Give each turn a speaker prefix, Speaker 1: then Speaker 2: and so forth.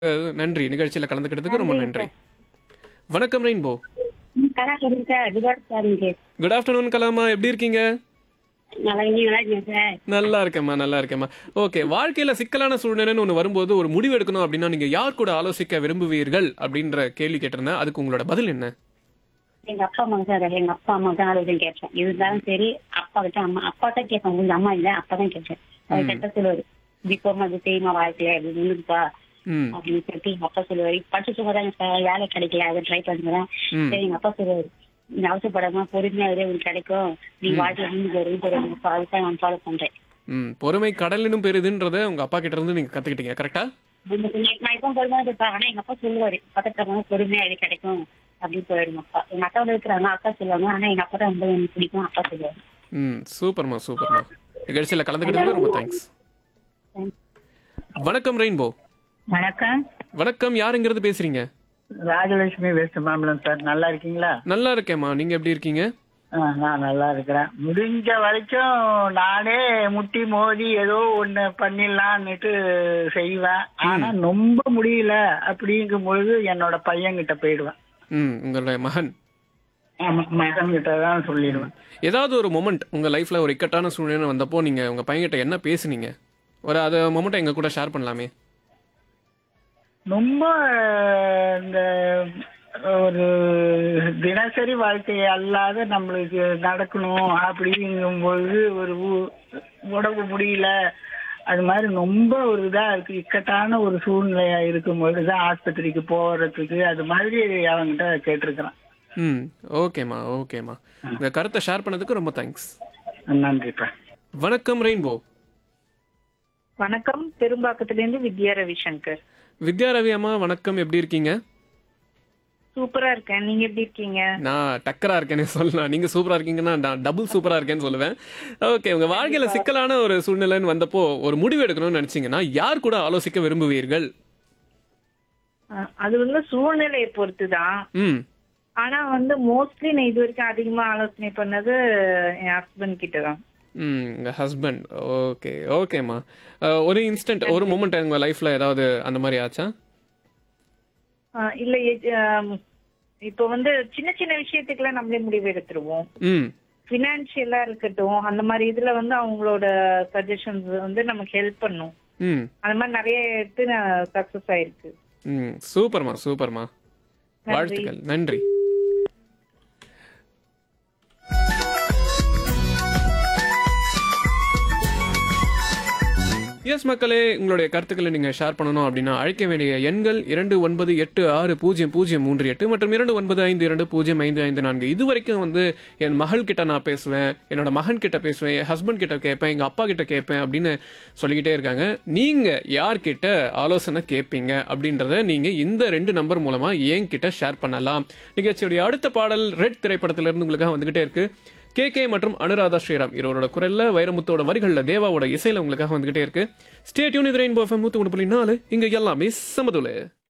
Speaker 1: அஹ், நன்றி நிகழ்ச்சியில கலந்துக்கிட்டதுக்கு ரொம்ப நன்றி வணக்கம் ரெயின்போ
Speaker 2: கலா சொல்லுங்க சார் குட் சாரிங்க
Speaker 1: குட் ஆஃப்டர்நூன் கலாமா எப்படி இருக்கீங்க
Speaker 2: நல்லா நீங்க நல்லா இருக்கீங்க சார்
Speaker 1: நல்லா இருக்கேம்மா நல்லா இருக்கேம்மா ஓகே வாழ்க்கையில சிக்கலான சூழ்நிலைன்னு ஒன்று வரும்போது ஒரு முடிவு எடுக்கணும் அப்படின்னா நீங்க யார் கூட ஆலோசிக்க விரும்புவீர்கள் அப்படின்ற கேள்வி கேட்டிருந்தேன் அதுக்கு உங்களோட பதில் என்ன
Speaker 2: எங்க அப்பா அம்மா சார் எங்க அப்பா அம்மா தான் ஆலோசனை கேட்பேன் இருந்தாலும் சரி அப்பா கிட்ட அம்மா அப்பா தான் கேட்பேன் உங்க அம்மா இல்ல அப்பா தான் கேட்பேன் அது கட்ட சொல்லுவாரு இப்படி போமா அது தெரியுமா வாழ்க்கையில அப்படி நின்றுப்பா
Speaker 1: ம்
Speaker 2: அப்படின்னு சொல்லிட்டு எங்க அப்பா சொல்லுவாரு படிச்சு சும்மாதாங்க சார் வேலை கிடைக்கல அதை ட்ரை பண்ணுறேன்
Speaker 1: ம்.
Speaker 2: சரி எங்க அப்பா சொல்லுவாரு நீ அவசரப்படாம பொறுமையா இரு, உனக்கு கிடைக்கும் நீ வாழ்க்கையில நின்று வரும் தெரியும் அதுதான் நான் ஃபாலோ பண்றேன்
Speaker 1: ம் பொறுமை கடலினும் பெரிதுன்றத உங்க அப்பா கிட்ட இருந்து நீங்க கத்துக்கிட்டீங்க கரெக்டா
Speaker 2: இந்த கொஞ்சம் நான் இப்போ பொறுமையா இருப்பேன் ஆனா எங்க அப்பா சொல்லுவாரு பக்கத்துல பொறுமையா இது கிடைக்கும் அப்படின்னு சொல்லுவாரு எங்க அப்பா எங்க அக்காவோட இருக்கிறாங்க அக்கா சொல்லுவாங்க ஆனா எங்க அப்பா தான் ரொம்ப எனக்கு பிடிக்கும் அப்பா சொல்லுவாரு
Speaker 1: ம் சூப்பர்மா சூப்பர்மா நிகழ்ச்சியில கலந்துக்கிட்டதுக்கு ரொம்ப தேங்க்ஸ் வணக்கம் ரெயின்போ
Speaker 3: வணக்கம்
Speaker 1: வணக்கம் யாருங்கிறது பேசுறீங்க
Speaker 3: ராஜலட்சுமி வெஸ்ட் மாம்பலம் சார் நல்லா இருக்கீங்களா
Speaker 1: நல்லா இருக்கேம்மா நீங்க எப்படி இருக்கீங்க
Speaker 3: ஆ, நான் நல்லா இருக்கிறேன் முடிஞ்ச வரைக்கும் நானே முட்டி மோதி ஏதோ ஒண்ணு பண்ணிடலான்னுட்டு செய்வேன் ஆனா ரொம்ப முடியல அப்படிங்கும் பொழுது என்னோட பையன்கிட்ட போயிடுவேன்
Speaker 1: ம் உங்களுடைய மகன்
Speaker 3: ஆமா மகன் கிட்ட தான் சொல்லிடுவேன்
Speaker 1: ஏதாவது ஒரு மொமெண்ட் உங்க லைஃப்ல ஒரு இக்கட்டான சூழ்நிலை வந்தப்போ நீங்க உங்க பையன்கிட்ட என்ன பேசுனீங்க ஒரு அது மொமெண்ட்டை எங்க கூட ஷேர் பண்ணலாமே
Speaker 3: ரொம்ப அஹ், இந்த ஒரு தினசரி வாழ்க்கை அல்லாத நம்மளுக்கு நடக்கணும் அப்படிங்கும் பொழுது ஒரு ஊ- உடம்பு முடியல அது மாதிரி ரொம்ப ஒரு இதா இருக்கு இக்கட்டான ஒரு சூழ்நிலையா இருக்கும் பொழுதுதான் ஆஸ்பத்திரிக்கு போறதுக்கு அது மாதிரி அவன்கிட்ட கேட்டிருக்கிறேன்
Speaker 1: ம் ஓகேம்மா ஓகேம்மா உங்க கருத்தை ஷேர் பண்ணதுக்கு ரொம்ப தேங்க்ஸ்
Speaker 3: நன்றிப்பா
Speaker 1: வணக்கம் ரெயின்போ
Speaker 4: வணக்கம் பெரும்பாக்கத்திலிருந்து வித்யா ரவிசங்கர்
Speaker 1: வித்யா ரவி அம்மா வணக்கம் எப்படி இருக்கீங்க
Speaker 4: சூப்பரா இருக்கேன் நீங்க எப்படி இருக்கீங்க
Speaker 1: நான் டக்கரா இருக்கேன்னு சொல்லலாம் நீங்க சூப்பரா இருக்கீங்கன்னா நான் டபுள் சூப்பரா இருக்கேன்னு சொல்லுவேன் ஓகே உங்க வாழ்க்கையில சிக்கலான ஒரு சூழ்நிலைன்னு வந்தப்போ ஒரு முடிவு எடுக்கணும்னு நினைச்சீங்கன்னா யார் கூட ஆலோசிக்க விரும்புவீர்கள்
Speaker 4: அஹ் அது வந்து சூழ்நிலையை பொறுத்துதான்
Speaker 1: ம்
Speaker 4: ஆனா வந்து மோஸ்ட்லி நான் இது வரைக்கும் அதிகமா ஆலோசனை பண்ணது என் ஹஸ்பண்ட் கிட்ட தான்
Speaker 1: ம் உங்க ஹஸ்பண்ட் ஓகே ஓகேம்மா அஹ், ஒரு இன்ஸ்டன்ட் ஒரு மூமெண்ட் உங்க லைஃப்ல ஏதாவது அந்த மாதிரி ஆச்சா
Speaker 4: அஹ் இல்ல எ- அஹ் இப்போ வந்து சின்ன சின்ன விஷயத்துக்குலாம் நம்மளே முடிவு எடுத்துருவோம்
Speaker 1: ம்
Speaker 4: பினான்சியலா இருக்கட்டும் அந்த மாதிரி இதுல வந்து அவங்களோட சஜஷன்ஸ் வந்து நமக்கு ஹெல்ப் பண்ணும்
Speaker 1: ம்
Speaker 4: அந்த மாதிரி நிறைய எடுத்து சக்சஸ் ஆயிருக்கு
Speaker 1: ம் சூப்பர்மா சூப்பர்மா வாழ்த்துக்கள் நன்றி எஸ் மக்களே உங்களுடைய கருத்துக்களை நீங்கள் ஷேர் பண்ணணும் அப்படின்னா அழைக்க வேண்டிய எண்கள் இரண்டு ஒன்பது எட்டு ஆறு பூஜ்ஜியம் பூஜ்ஜியம் மூன்று எட்டு மற்றும் இரண்டு ஒன்பது ஐந்து இரண்டு பூஜ்ஜியம் ஐந்து ஐந்து நான்கு இது வரைக்கும் வந்து என் மகள் கிட்ட நான் பேசுவேன் என்னோட மகன் கிட்ட பேசுவேன் என் ஹஸ்பண்ட் கிட்ட கேட்பேன் எங்கள் அப்பா கிட்ட கேட்பேன் அப்படின்னு சொல்லிக்கிட்டே இருக்காங்க நீங்கள் யார்கிட்ட ஆலோசனை கேட்பீங்க அப்படின்றத நீங்கள் இந்த ரெண்டு நம்பர் மூலமாக என்கிட்ட ஷேர் பண்ணலாம் நிகழ்ச்சியுடைய அடுத்த பாடல் ரெட் திரைப்படத்திலிருந்து உங்களுக்காக வந்துகிட்டே இருக்கு கே கே மற்றும் அனுராதா ஸ்ரீராம் இவரோட குரல்ல வைரமுத்தோட வரிகள்ல தேவாவோட இசையில உங்களுக்காக வந்துகிட்டே இருக்கு ஸ்டேட்யூன் இது ரெயின்போ எஃப்எம் நூத்தி ஒன்று புள்ளி நாலு இங்க எல்லாமே சமதுல